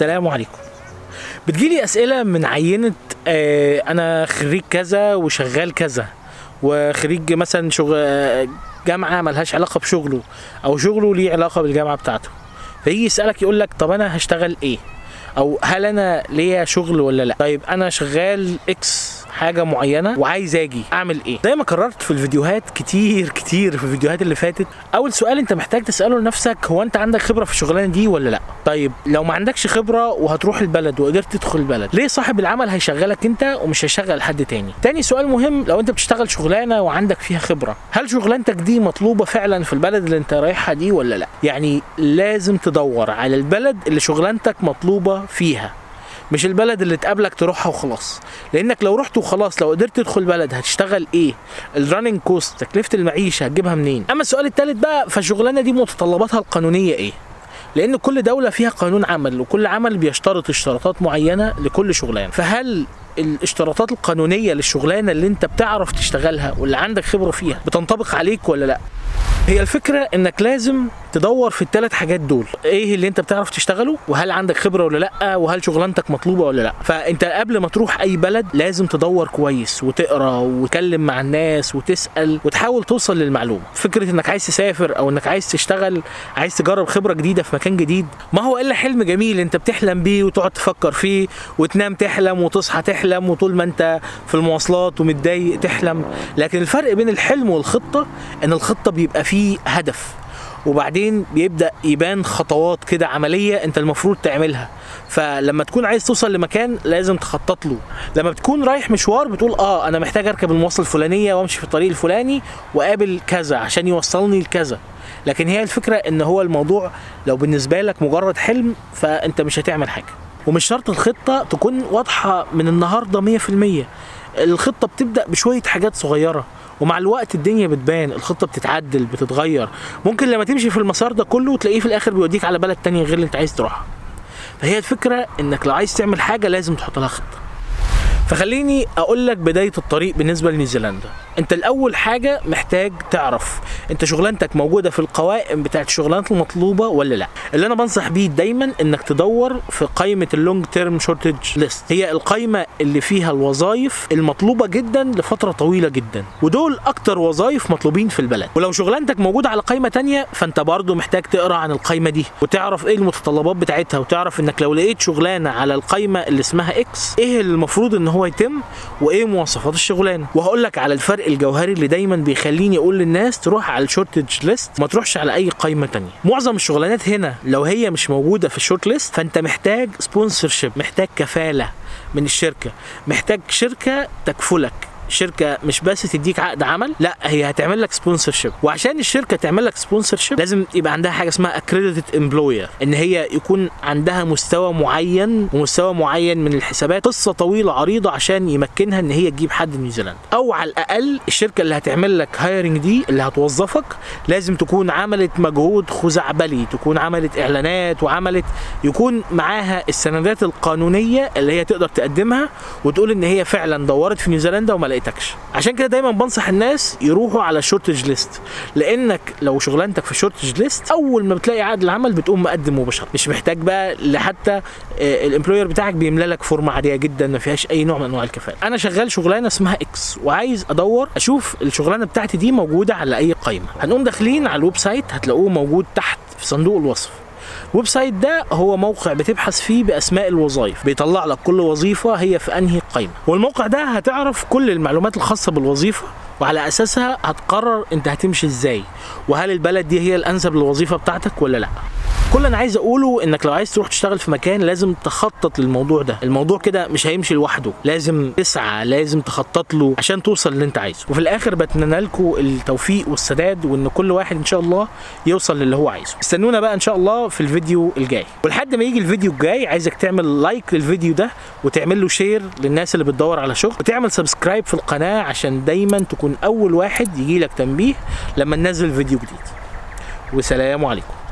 السلام عليكم بتجيلي اسئله من عينه آه انا خريج كذا وشغال كذا وخريج مثلا شغل آه، جامعه ملهاش علاقه بشغله او شغله ليه علاقه بالجامعه بتاعته فيجي يسالك يقول لك طب انا هشتغل ايه او هل انا ليا شغل ولا لا طيب انا شغال اكس حاجه معينه وعايز اجي اعمل ايه زي ما قررت في الفيديوهات كتير كتير في الفيديوهات اللي فاتت اول سؤال انت محتاج تساله لنفسك هو انت عندك خبره في الشغلانه دي ولا لا طيب لو ما عندكش خبره وهتروح البلد وقدرت تدخل البلد ليه صاحب العمل هيشغلك انت ومش هيشغل حد تاني تاني سؤال مهم لو انت بتشتغل شغلانه وعندك فيها خبره هل شغلانتك دي مطلوبه فعلا في البلد اللي انت رايحها دي ولا لا يعني لازم تدور على البلد اللي شغلانتك مطلوبه فيها مش البلد اللي تقابلك تروحها وخلاص لانك لو رحت وخلاص لو قدرت تدخل بلد هتشتغل ايه الرننج كوست تكلفه المعيشه هتجيبها منين اما السؤال الثالث بقى فالشغلانه دي متطلباتها القانونيه ايه لان كل دوله فيها قانون عمل وكل عمل بيشترط اشتراطات معينه لكل شغلانه فهل الاشتراطات القانونيه للشغلانه اللي انت بتعرف تشتغلها واللي عندك خبره فيها بتنطبق عليك ولا لا هي الفكرة انك لازم تدور في الثلاث حاجات دول ايه اللي انت بتعرف تشتغله وهل عندك خبرة ولا لا وهل شغلانتك مطلوبة ولا لا فانت قبل ما تروح اي بلد لازم تدور كويس وتقرا وتكلم مع الناس وتسأل وتحاول توصل للمعلومة فكرة انك عايز تسافر او انك عايز تشتغل عايز تجرب خبرة جديدة في مكان جديد ما هو الا حلم جميل انت بتحلم بيه وتقعد تفكر فيه وتنام تحلم وتصحى تحلم وطول ما انت في المواصلات ومتضايق تحلم لكن الفرق بين الحلم والخطة ان الخطة بيبقى فيه هدف وبعدين بيبدا يبان خطوات كده عمليه انت المفروض تعملها فلما تكون عايز توصل لمكان لازم تخطط له لما بتكون رايح مشوار بتقول اه انا محتاج اركب المواصله الفلانيه وامشي في الطريق الفلاني واقابل كذا عشان يوصلني لكذا لكن هي الفكره ان هو الموضوع لو بالنسبه لك مجرد حلم فانت مش هتعمل حاجه ومش شرط الخطه تكون واضحه من النهارده 100% الخطه بتبدا بشويه حاجات صغيره ومع الوقت الدنيا بتبان الخطه بتتعدل بتتغير ممكن لما تمشي في المسار ده كله تلاقيه في الاخر بيوديك على بلد تانية غير اللي انت عايز تروحها فهي الفكره انك لو عايز تعمل حاجه لازم تحط لها خطه فخليني اقول لك بدايه الطريق بالنسبه لنيوزيلندا انت الاول حاجه محتاج تعرف انت شغلانتك موجوده في القوائم بتاعت الشغلانات المطلوبه ولا لا اللي انا بنصح بيه دايما انك تدور في قائمه اللونج تيرم شورتج ليست هي القائمه اللي فيها الوظائف المطلوبه جدا لفتره طويله جدا ودول اكتر وظائف مطلوبين في البلد ولو شغلانتك موجوده على قائمه تانية فانت برضو محتاج تقرا عن القائمه دي وتعرف ايه المتطلبات بتاعتها وتعرف انك لو لقيت شغلانه على القائمه اللي اسمها اكس ايه اللي المفروض ان هو يتم وايه مواصفات الشغلانه وهقول لك على الفرق الجوهري اللي دايما بيخليني اقول للناس تروح على الشورتج ليست ما تروحش على اي قائمه تانية معظم الشغلانات هنا لو هي مش موجوده في الشورت ليست فانت محتاج سبونسر شيب محتاج كفاله من الشركه محتاج شركه تكفلك شركه مش بس تديك عقد عمل لا هي هتعمل لك سبونسر شيب وعشان الشركه تعمل لك سبونسر شيب لازم يبقى عندها حاجه اسمها اكريديتد امبلوير ان هي يكون عندها مستوى معين ومستوى معين من الحسابات قصه طويله عريضه عشان يمكنها ان هي تجيب حد من نيوزيلندا او على الاقل الشركه اللي هتعمل لك هايرنج دي اللي هتوظفك لازم تكون عملت مجهود خزعبلي تكون عملت اعلانات وعملت يكون معاها السندات القانونيه اللي هي تقدر تقدمها وتقول ان هي فعلا دورت في نيوزيلندا وما لقيتكش عشان كده دايما بنصح الناس يروحوا على الشورتج ليست لانك لو شغلانتك في الشورتج ليست اول ما بتلاقي عقد العمل بتقوم مقدم مباشره مش محتاج بقى لحتى الامبلوير بتاعك بيملى لك فورمه عاديه جدا ما فيهاش اي نوع من انواع الكفاءه انا شغال شغلانه اسمها اكس وعايز ادور اشوف الشغلانه بتاعتي دي موجوده على اي قائمه هنقوم داخلين على الويب سايت هتلاقوه موجود تحت في صندوق الوصف الويب سايت ده هو موقع بتبحث فيه باسماء الوظائف بيطلع لك كل وظيفه هي في انهي قائمه والموقع ده هتعرف كل المعلومات الخاصه بالوظيفه وعلى اساسها هتقرر انت هتمشي ازاي وهل البلد دي هي الانسب للوظيفه بتاعتك ولا لا كل اللي انا عايز اقوله انك لو عايز تروح تشتغل في مكان لازم تخطط للموضوع ده الموضوع كده مش هيمشي لوحده لازم تسعى لازم تخطط له عشان توصل اللي انت عايزه وفي الاخر بتمنى لكم التوفيق والسداد وان كل واحد ان شاء الله يوصل للي هو عايزه استنونا بقى ان شاء الله في الفيديو الجاي ولحد ما يجي الفيديو الجاي عايزك تعمل لايك للفيديو ده وتعمل له شير للناس اللي بتدور على شغل وتعمل سبسكرايب في القناه عشان دايما تكون اول واحد يجي لك تنبيه لما ننزل فيديو جديد وسلام عليكم